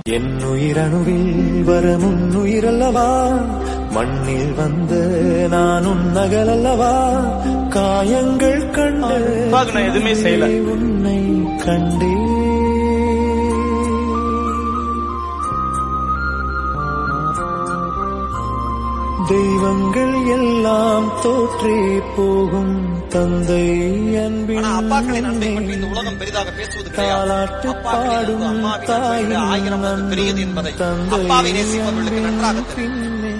என் உயிரணுவில் வர முன்னுயிரல்லவா மண்ணில் வந்த நான் உன்னகலல்லவா காயங்கள் கண்டு அப்பாவுக்கு நான் எதுவுமே செய்யல. உன்னை கண்டே தெய்வங்கள் எல்லாம் தோற்றே போகும் தந்தை அன்பின் ஆனா அப்பாக்களின் அன்பை பற்றி இந்த முன்னே உலகம் பெரிதாக பேசுவது கிடையாது தாலாட்டு அப்பாக்களிலிருந்து பாடும் அம்மாவின் அன்பை விட தாயின் ஆயிரம் மடங்கு பெரியது என்பதை தந்தை அப்பாவை நேசிப்பவர்களுக்கு நன்றாக தெரியும் பின்னே